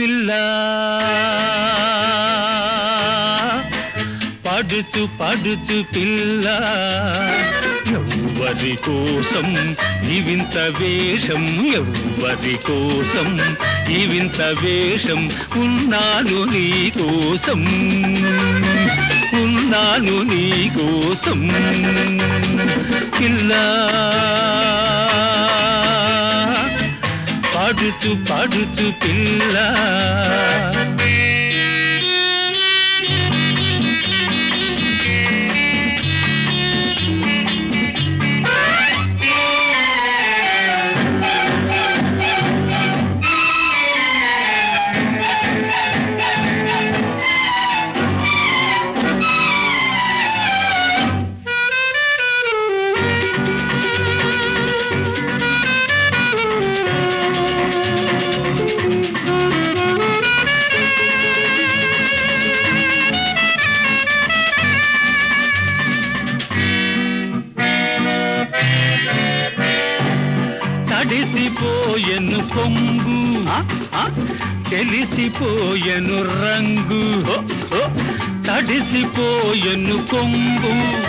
పిల్ల పడుచు పడుచు పిల్ల ఎవ్వరి కోసం ఈ వింత వేషం ఎవ్వరి కోసం ఈ వింత వేషం ఉన్నాను నీ కోసం ఉన్నాను నీ కోసం పిల్ల పాడుతూ పాడుతూ పిల్ల తడిసిపోయెను కొంగు తెలిసిపోయెను రంగు తడిసిపోయెను కొంగు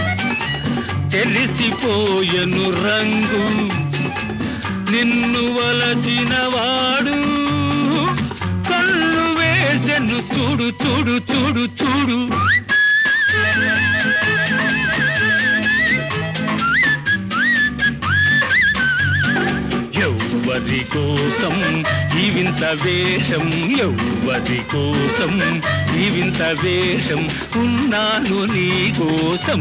తెలిసిపోయెను రంగు నిన్ను వలచిన వాడు కళ్ళు వేసెను చూడు చూడు చూడు చూడు ఎవ్వరి కోసం ఈ వింత వేషం ఎవ్వరి కోసం ఈ వింత వేషం ఉన్నాను నీ కోసం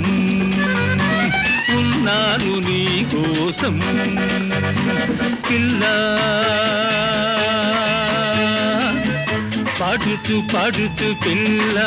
ఉన్నాను నీ కోసం పిల్ల పాడుతూ పాడుతూ పిల్ల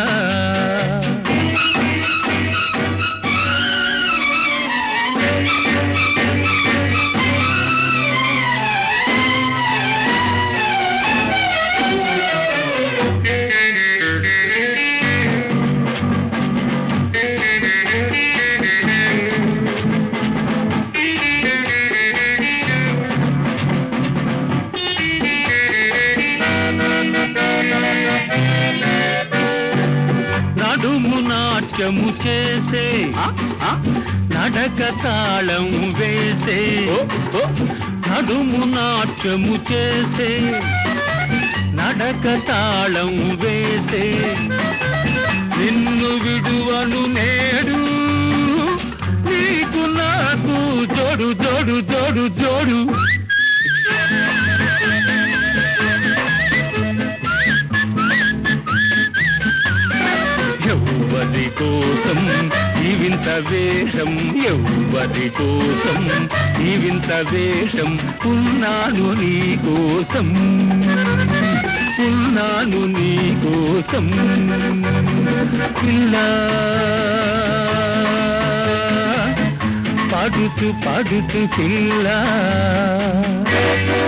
నడుము నాట్యము చేసే నడక తాళం వేసే నడుము నాట్యము చేసే నడక తాళం వేసే నిన్ను విడువను నేడు నీకు నాకు జోడు జోడు జోడు జోడు ఎవ్వరి కోసం ఈ వింత వేషం ఎవ్వరి కోసం ఈ వింత వేషం ఉన్నాను నీ కోసం ఉన్నాను నీ కోసం పిల్ల పాడుతూ పాడుతూ పిల్ల